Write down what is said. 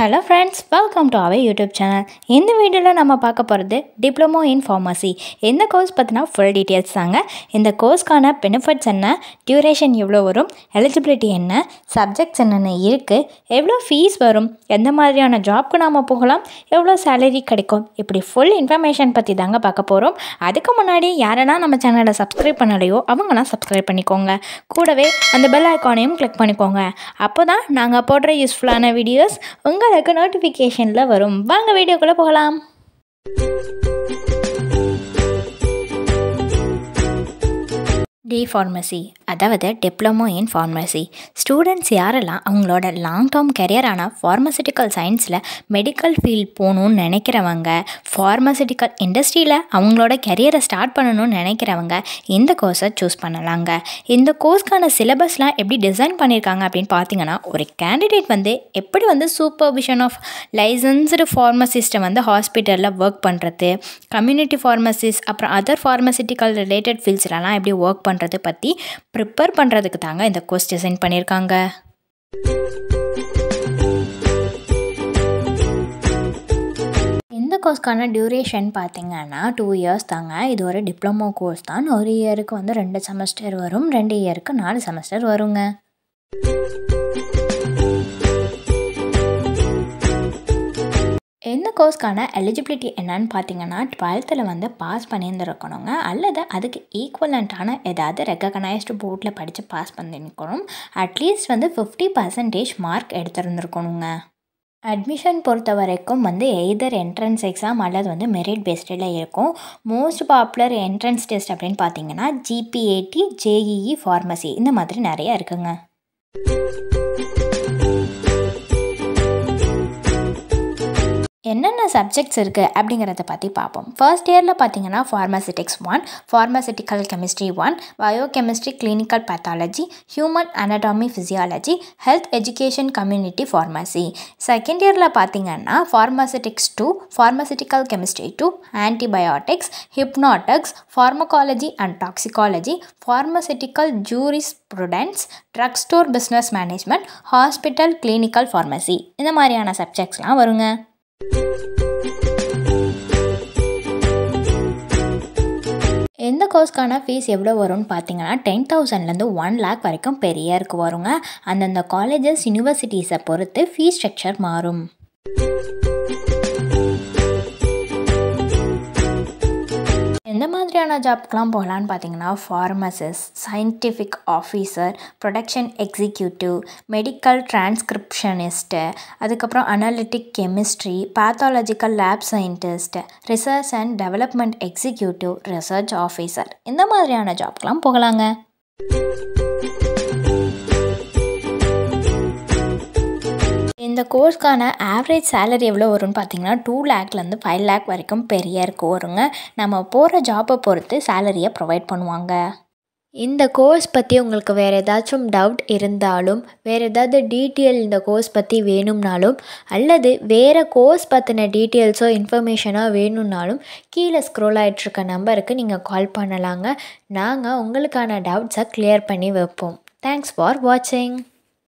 hello friends welcome to our YouTube channel இந்த வீடியோவில் நம்ம பார்க்க போகிறது டிப்ளமோ இன் ஃபார்மசி இந்த கோர்ஸ் பற்றினா ஃபுல் டீட்டெயில்ஸ் தாங்க இந்த கோர்ஸ்க்கான பெனிஃபிட்ஸ் என்ன டியூரேஷன் எவ்வளோ வரும் எலிஜிபிலிட்டி என்ன சப்ஜெக்ட்ஸ் என்னென்ன இருக்குது எவ்வளோ ஃபீஸ் வரும் எந்த மாதிரியான ஜாப்க்கு நாம் போகலாம் எவ்வளோ சேலரி கிடைக்கும் இப்படி ஃபுல் இன்ஃபர்மேஷன் பற்றி தாங்க பார்க்க போகிறோம் அதுக்கு முன்னாடி யாரெல்லாம் நம்ம சேனலை சப்ஸ்கிரைப் பண்ணலையோ அவங்களாம் சப்ஸ்கிரைப் பண்ணிக்கோங்க கூடவே அந்த பெல் ஐக்கானையும் கிளிக் பண்ணிக்கோங்க அப்போ தான் நாங்கள் போடுற யூஸ்ஃபுல்லான வீடியோஸ் உங்களுக்கு நோட்டிஃபிகேஷனில் வரும் வாங்க வீடியோக்குள்ளே போகலாம் டி ஃபார்மசி அதாவது டிப்ளமோ இன் ஃபார்மசி ஸ்டூடெண்ட்ஸ் யாரெல்லாம் அவங்களோட லாங் டேர்ம் கெரியரான ஃபார்மசிட்டிக்கல் சயின்ஸில் மெடிக்கல் ஃபீல்ட் போகணுன்னு நினைக்கிறவங்க ஃபார்மசிட்டிக்கல் இண்டஸ்ட்ரியில் அவங்களோட கெரியரை ஸ்டார்ட் பண்ணணும்னு நினைக்கிறவங்க இந்த கோர்ஸை சூஸ் பண்ணலாங்க இந்த கோர்ஸ்க்கான சிலபஸ்லாம் எப்படி டிசைன் பண்ணியிருக்காங்க அப்படின்னு பார்த்தீங்கன்னா ஒரு கேண்டிடேட் வந்து எப்படி வந்து சூப்பர்விஷன் ஆஃப் லைசன்ஸ்டு ஃபார்மசிஸ்ட்டை வந்து ஹாஸ்பிட்டலில் ஒர்க் பண்ணுறது கம்யூனிட்டி ஃபார்மசிஸ்ட் அப்புறம் அதர் ஃபார்மசிட்டிக்கல் ரிலேட்டட் ஃபீல்ட்ஸ்லலாம் எப்படி ஒர்க் பண்ணுறது பற்றி ப்ரிப்பேர் பண்ணுறதுக்கு தாங்க இந்த கோர்ஸ் டிசைன் பண்ணியிருக்காங்க இந்த கோர்ஸ்க்கான டியூரேஷன் பார்த்தீங்கன்னா டூ இயர்ஸ் தாங்க இது ஒரு டிப்ளமோ கோர்ஸ் தான் ஒரு இயருக்கு வந்து ரெண்டு செமஸ்டர் வரும் ரெண்டு இயருக்கு நாலு செமஸ்டர் வருங்க இந்த கோர்ஸ்க்கான எலிஜிபிலிட்டி என்னன்னு பார்த்தீங்கன்னா டுவெல்த்தில் வந்து பாஸ் பண்ணியிருந்துருக்கணுங்க அல்லது அதுக்கு ஈக்குவலண்ட்டான ஏதாவது ரெக்கக்னைஸ்டு போர்டில் படித்து பாஸ் பண்ணியிருக்கணும் அட்லீஸ்ட் வந்து ஃபிஃப்டி பர்சன்டேஜ் மார்க் எடுத்திருந்துருக்கணுங்க அட்மிஷன் பொறுத்த வரைக்கும் வந்து எய்தர் என்ட்ரன்ஸ் எக்ஸாம் அல்லது வந்து மெரிட் பேஸ்டில் இருக்கும் மோஸ்ட் பாப்புலர் என்ட்ரன்ஸ் டெஸ்ட் அப்படின்னு பார்த்தீங்கன்னா ஜிபிஏடி ஜேஇஇ ஃபார்மசி இந்த மாதிரி நிறைய இருக்குங்க என்னென்ன சப்ஜெக்ட்ஸ் இருக்குது அப்படிங்கிறத பற்றி பார்ப்போம் ஃபர்ஸ்ட் இயரில் பார்த்தீங்கன்னா pharmaceutics one pharmaceutical chemistry one biochemistry clinical pathology human anatomy physiology health education community pharmacy second இயரில் பார்த்தீங்கன்னா pharmaceutics two pharmaceutical chemistry two antibiotics hypnotics pharmacology and toxicology pharmaceutical jurisprudence drug store business management hospital clinical pharmacy இந்த மாதிரியான சப்ஜெக்ட்ஸ்லாம் வருங்க எந்த கோர்ஸ்க்கான fees எவ்வளோ வரும்னு பார்த்தீங்கன்னா ten தௌசண்ட்லேருந்து ஒன் லேக் வரைக்கும் பெர் இயருக்கு வருங்க அந்தந்த காலேஜஸ் யூனிவர்சிட்டிஸை பொறுத்து ஃபீஸ் ஸ்ட்ரக்சர் மாறும் எந்த மாதிரியான ஜாப்க்கெலாம் போகலான்னு பார்த்தீங்கன்னா pharmacist scientific officer production executive medical transcriptionist அதுக்கப்புறம் analytic chemistry pathological lab scientist research and development executive research officer இந்த மாதிரியான ஜாப்க்கெலாம் போகலாங்க இந்த கோர்ஸ்க்கான ஆவரேஜ் சேலரி எவ்வளோ வரும்னு பார்த்தீங்கன்னா டூ லேக்லேருந்து ஃபைவ் லேக் வரைக்கும் பெரிய இருக்கு வருங்க நம்ம போகிற ஜாப்பை பொறுத்து சேலரியை ப்ரொவைட் பண்ணுவாங்க இந்த கோர்ஸ் பற்றி உங்களுக்கு வேறு ஏதாச்சும் டவுட் இருந்தாலும் வேறு ஏதாவது டீட்டெயில் இந்த கோர்ஸ் பற்றி வேணும்னாலும் அல்லது வேறு கோர்ஸ் பற்றின டீட்டெயில்ஸோ இன்ஃபர்மேஷனோ வேணும்னாலும் கீழே ஸ்க்ரோல் ஆகிட்ருக்க நம்பருக்கு நீங்கள் கால் பண்ணலாங்க நாங்கள் உங்களுக்கான டவுட்ஸை க்ளியர் பண்ணி வைப்போம் தேங்க்ஸ் ஃபார் வாட்சிங்